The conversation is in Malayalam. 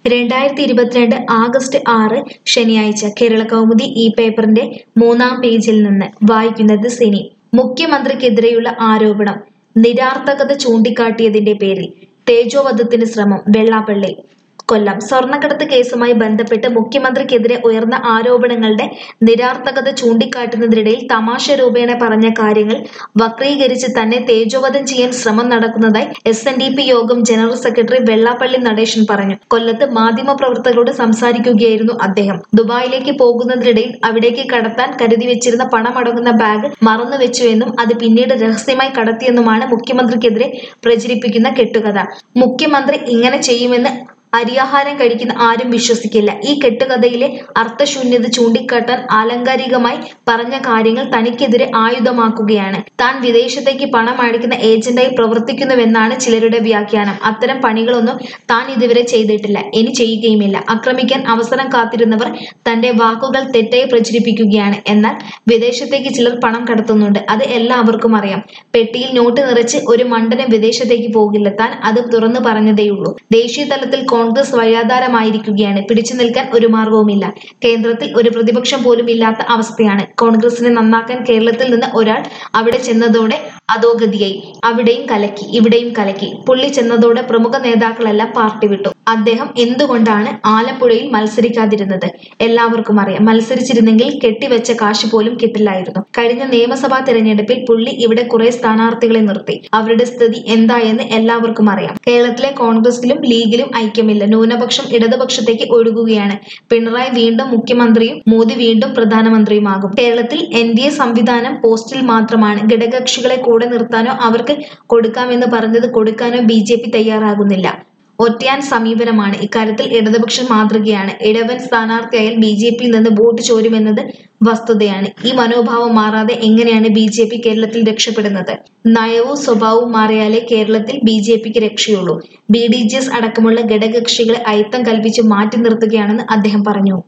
രണ്ടായിരത്തി ഇരുപത്തിരണ്ട് ആഗസ്റ്റ് ആറ് ശനിയാഴ്ച കേരള കൗമുദി ഈ പേപ്പറിന്റെ മൂന്നാം പേജിൽ നിന്ന് വായിക്കുന്നത് സിനി മുഖ്യമന്ത്രിക്കെതിരെയുള്ള ആരോപണം നിരാർത്ഥകത ചൂണ്ടിക്കാട്ടിയതിന്റെ പേരിൽ തേജോവധത്തിന് ശ്രമം വെള്ളാപ്പള്ളി കൊല്ലം സ്വർണ്ണക്കടത്ത് കേസുമായി ബന്ധപ്പെട്ട് മുഖ്യമന്ത്രിക്കെതിരെ ഉയർന്ന ആരോപണങ്ങളുടെ നിരാർത്ഥകത ചൂണ്ടിക്കാട്ടുന്നതിനിടയിൽ തമാശ രൂപേണ പറഞ്ഞ കാര്യങ്ങൾ വക്രീകരിച്ച് തന്നെ തേജോവധം ചെയ്യാൻ ശ്രമം നടക്കുന്നതായി S N D P Yogam general secretary Vellappally Natesan പറഞ്ഞു കൊല്ലത്ത് മാധ്യമപ്രവർത്തകരോട് സംസാരിക്കുകയായിരുന്നു അദ്ദേഹം ദുബായിലേക്ക് പോകുന്നതിനിടയിൽ അവിടേക്ക് കടത്താൻ കരുതി വെച്ചിരുന്ന പണമടങ്ങുന്ന ബാഗ് മറന്നുവെച്ചുവെന്നും അത് പിന്നീട് രഹസ്യമായി കടത്തിയെന്നുമാണ് മുഖ്യമന്ത്രിക്കെതിരെ പ്രചരിപ്പിക്കുന്ന കെട്ടുകഥ മുഖ്യമന്ത്രി ഇങ്ങനെ ചെയ്യുമെന്ന് അരിയാഹാരം കഴിക്കുന്ന ആരും വിശ്വസിക്കില്ല ഈ കെട്ടുകഥയിലെ അർത്ഥശൂന്യത ചൂണ്ടിക്കാട്ടാൻ ആലങ്കാരികമായി പറഞ്ഞ കാര്യങ്ങൾ തനിക്കെതിരെ ആയുധമാക്കുകയാണ് താൻ വിദേശത്തേക്ക് പണം അയക്കുന്ന ഏജന്റായി പ്രവർത്തിക്കുന്നുവെന്നാണ് ചിലരുടെ വ്യാഖ്യാനം അത്തരം പണികളൊന്നും താൻ ഇതുവരെ ചെയ്തിട്ടില്ല ഇനി ചെയ്യുകയുമില്ല ആക്രമിക്കാൻ അവസരം കാത്തിരുന്നവർ തന്റെ വാക്കുകൾ തെറ്റായി പ്രചരിപ്പിക്കുകയാണ് എന്നാൽ വിദേശത്തേക്ക് ചിലർ പണം കടത്തുന്നുണ്ട് അത് എല്ലാവർക്കും അറിയാം പെട്ടിയിൽ നോട്ട് നിറച്ച് ഒരു മണ്ടനും വിദേശത്തേക്ക് പോകില്ല താൻ അത് തുറന്നു പറഞ്ഞതേയുള്ളൂ ദേശീയ തലത്തിൽ കോൺഗ്രസ് വഴിയാധാരമായിരിക്കുകയാണ് പിടിച്ചു നിൽക്കാൻ ഒരു മാർഗവുമില്ല കേന്ദ്രത്തിൽ ഒരു പ്രതിപക്ഷം പോലും ഇല്ലാത്ത അവസ്ഥയാണ് കോൺഗ്രസിനെ നന്നാക്കാൻ കേരളത്തിൽ നിന്ന് ഒരാൾ അവിടെ ചെന്നതോടെ അധോഗതിയായി അവിടെയും കലക്കി ഇവിടെയും കലക്കി പുള്ളി ചെന്നതോടെ പ്രമുഖ നേതാക്കളെല്ലാം പാർട്ടി വിട്ടു അദ്ദേഹം എന്തുകൊണ്ടാണ് ആലപ്പുഴയിൽ മത്സരിക്കാതിരുന്നത് എല്ലാവർക്കും അറിയാം മത്സരിച്ചിരുന്നെങ്കിൽ കെട്ടിവെച്ച കാശ് പോലും കിട്ടില്ലായിരുന്നു കഴിഞ്ഞ നിയമസഭാ തെരഞ്ഞെടുപ്പിൽ പുള്ളി ഇവിടെ കുറെ സ്ഥാനാർത്ഥികളെ നിർത്തി അവരുടെ സ്ഥിതി എന്തായെന്ന് എല്ലാവർക്കും അറിയാം കേരളത്തിലെ കോൺഗ്രസിലും ലീഗിലും ഐക്യമില്ല ന്യൂനപക്ഷം ഇടതുപക്ഷത്തേക്ക് ഒഴുകുകയാണ് പിണറായി വീണ്ടും മുഖ്യമന്ത്രിയും മോദി വീണ്ടും പ്രധാനമന്ത്രിയുമാകും കേരളത്തിൽ എൻ ഡി എ സംവിധാനം പോസ്റ്റിൽ മാത്രമാണ് ഘടകകക്ഷികളെ കൂടെ നിർത്താനോ അവർക്ക് കൊടുക്കാമെന്ന് പറഞ്ഞത് കൊടുക്കാനോ ബി ജെ പി തയ്യാറാകുന്നില്ല ഒറ്റയാൻ സമീപനമാണ് ഇക്കാര്യത്തിൽ ഇടതുപക്ഷം മാതൃകയാണ് ഇടവൻ സ്ഥാനാർത്ഥിയായാൽ ബി ജെ പിയിൽ നിന്ന് വോട്ട് ചോരുമെന്നത് വസ്തുതയാണ് ഈ മനോഭാവം മാറാതെ എങ്ങനെയാണ് ബി ജെ പി കേരളത്തിൽ രക്ഷപ്പെടുന്നത് നയവും സ്വഭാവവും മാറിയാലേ കേരളത്തിൽ ബി ജെ പിക്ക് രക്ഷയുള്ളൂ ബി ഡി ജെ എസ് അടക്കമുള്ള ഘടകകക്ഷികളെ അയിത്തം കൽപ്പിച്ച് മാറ്റി നിർത്തുകയാണെന്ന് അദ്ദേഹം പറഞ്ഞു